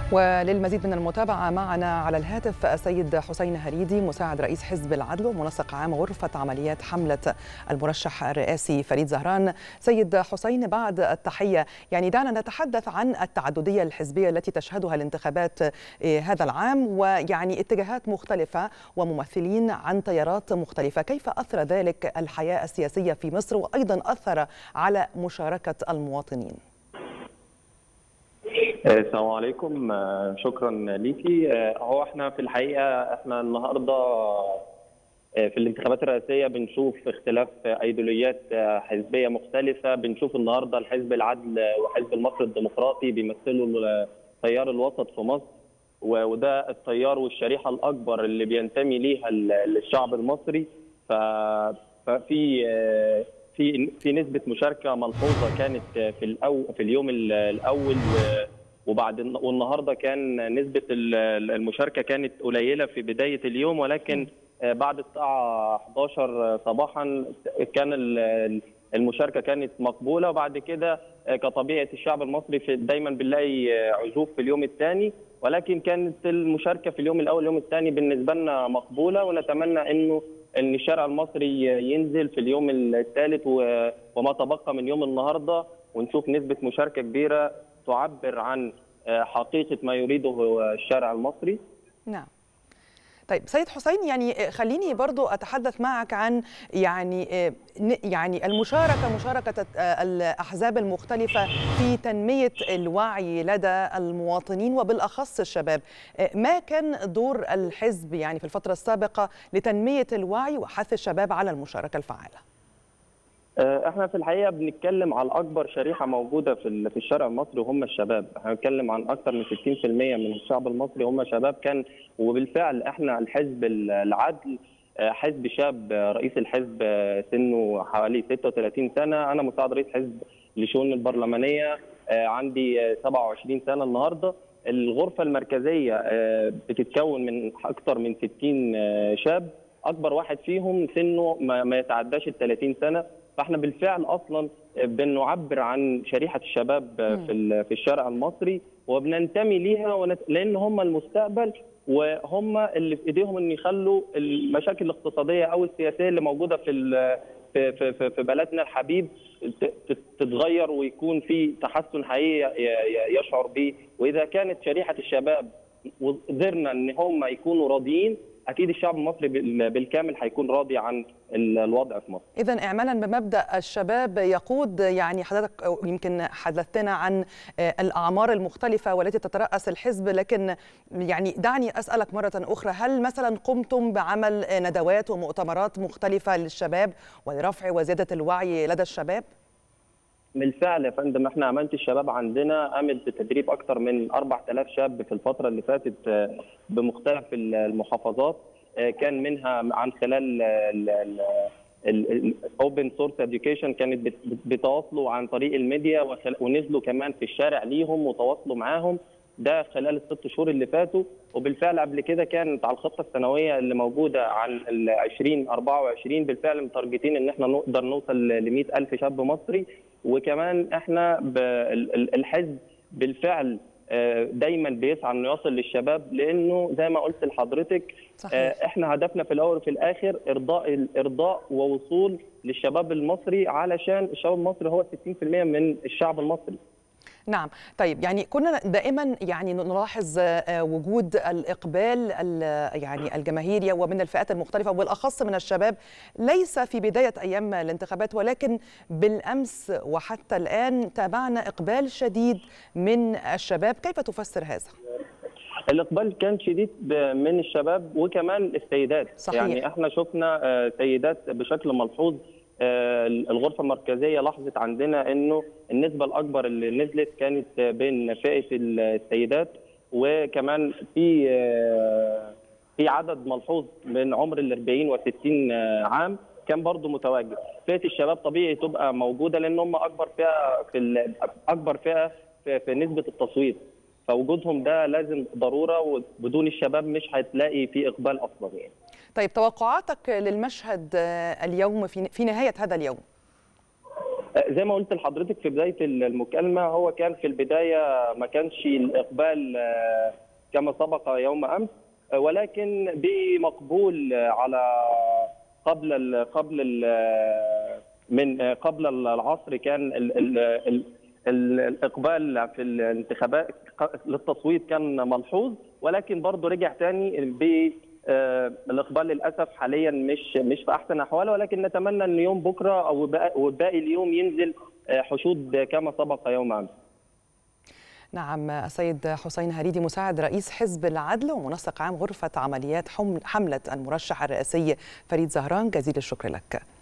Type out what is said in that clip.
وللمزيد من المتابعة معنا على الهاتف السيد حسين هريدي مساعد رئيس حزب العدل ومنسق عام غرفة عمليات حملة المرشح الرئاسي فريد زهران سيد حسين بعد التحية يعني دعنا نتحدث عن التعددية الحزبية التي تشهدها الانتخابات هذا العام ويعني اتجاهات مختلفة وممثلين عن تيارات مختلفة كيف أثر ذلك الحياة السياسية في مصر وأيضا أثر على مشاركة المواطنين السلام عليكم شكرا ليكي هو احنا في الحقيقه احنا النهارده في الانتخابات الرئاسيه بنشوف اختلاف ايديولوجيات حزبيه مختلفه بنشوف النهارده الحزب العدل وحزب المصري الديمقراطي بيمثلوا تيار الوسط في مصر وده التيار والشريحه الاكبر اللي بينتمي ليها الشعب المصري ففي في في نسبه مشاركه ملحوظه كانت في الأو في اليوم الاول وبعد والنهارده كان نسبه المشاركه كانت قليله في بدايه اليوم ولكن بعد الساعه 11 صباحا كان المشاركه كانت مقبوله وبعد كده كطبيعه الشعب المصري في دايما بنلاقي عزوف في اليوم الثاني ولكن كانت المشاركه في اليوم الاول واليوم الثاني بالنسبه لنا مقبوله ونتمنى انه ان الشارع المصري ينزل في اليوم الثالث وما تبقى من يوم النهارده ونشوف نسبه مشاركه كبيره تعبر عن حقيقه ما يريده الشارع المصري. نعم. طيب سيد حسين يعني خليني برضو اتحدث معك عن يعني يعني المشاركه مشاركه الاحزاب المختلفه في تنميه الوعي لدى المواطنين وبالاخص الشباب ما كان دور الحزب يعني في الفتره السابقه لتنميه الوعي وحث الشباب على المشاركه الفعاله احنا في الحقيقه بنتكلم على اكبر شريحه موجوده في في الشارع المصري وهم الشباب، احنا بنتكلم عن اكثر من 60% من الشعب المصري هم شباب كان وبالفعل احنا الحزب العدل حزب شاب رئيس الحزب سنه حوالي 36 سنه، انا مساعد رئيس حزب لشؤون البرلمانيه عندي 27 سنه النهارده، الغرفه المركزيه بتتكون من اكثر من 60 شاب، اكبر واحد فيهم سنه ما يتعداش ال 30 سنه فاحنا بالفعل اصلا بنعبر عن شريحه الشباب في في الشارع المصري وبننتمي ليها لان هم المستقبل وهم اللي في ايديهم ان يخلوا المشاكل الاقتصاديه او السياسيه اللي موجوده في في في, في بلدنا الحبيب تتغير ويكون في تحسن حقيقي يشعر به واذا كانت شريحه الشباب قدرنا ان هم يكونوا راضيين اكيد الشعب المصري بالكامل هيكون راضي عن الوضع في مصر. اذا اعمالا بمبدا الشباب يقود يعني حضرتك يمكن حدثتنا عن الاعمار المختلفه والتي تتراس الحزب لكن يعني دعني اسالك مره اخرى هل مثلا قمتم بعمل ندوات ومؤتمرات مختلفه للشباب ولرفع وزياده الوعي لدى الشباب؟ بالفعل يا فندم احنا عملت الشباب عندنا قامت بتدريب اكثر من 4000 شاب في الفتره اللي فاتت بمختلف المحافظات كان منها عن خلال الاوبن سورس اديوكيشن كانت بتواصلوا عن طريق الميديا ونزلوا كمان في الشارع ليهم وتواصلوا معاهم ده خلال الست شهور اللي فاتوا وبالفعل قبل كده كانت على الخطه السنويه اللي موجوده عن ال 2024 بالفعل متارجتين ان احنا نقدر نوصل ل 100000 شاب مصري وكمان احنا الحزب بالفعل دايما بيسعى انه يصل للشباب لانه زي ما قلت لحضرتك صحيح. احنا هدفنا في الاول وفي الاخر ارضاء الارضاء ووصول للشباب المصري علشان الشباب المصري هو 60% من الشعب المصري نعم طيب يعني كنا دائما يعني نلاحظ وجود الاقبال يعني الجماهيري ومن الفئات المختلفه وبالاخص من الشباب ليس في بدايه ايام الانتخابات ولكن بالامس وحتى الان تابعنا اقبال شديد من الشباب كيف تفسر هذا الاقبال كان شديد من الشباب وكمان السيدات صحيح. يعني احنا شفنا سيدات بشكل ملحوظ الغرفه المركزيه لاحظت عندنا انه النسبه الاكبر اللي نزلت كانت بين فئه السيدات وكمان في في عدد ملحوظ من عمر ال 40 و 60 عام كان برضه متواجد فئه الشباب طبيعي تبقى موجوده لان هم اكبر فئه في اكبر فئه في, في نسبه التصويت فوجودهم ده لازم ضروره وبدون الشباب مش هتلاقي في اقبال اصلا يعني طيب توقعاتك للمشهد اليوم في في نهايه هذا اليوم زي ما قلت لحضرتك في بدايه المكالمه هو كان في البدايه ما كانش الاقبال كما سبق يوم امس ولكن بمقبول على قبل ال قبل ال من قبل العصر كان ال ال ال الاقبال في الانتخابات للتصويت كان ملحوظ ولكن برضه رجع تاني بالاقبال للاسف حاليا مش مش في احسن احواله ولكن نتمنى ان يوم بكره او باقي اليوم ينزل حشود كما سبق يوم امس. نعم السيد حسين هريدي مساعد رئيس حزب العدل ومنسق عام غرفه عمليات حمله المرشح الرئاسي فريد زهران جزيل الشكر لك.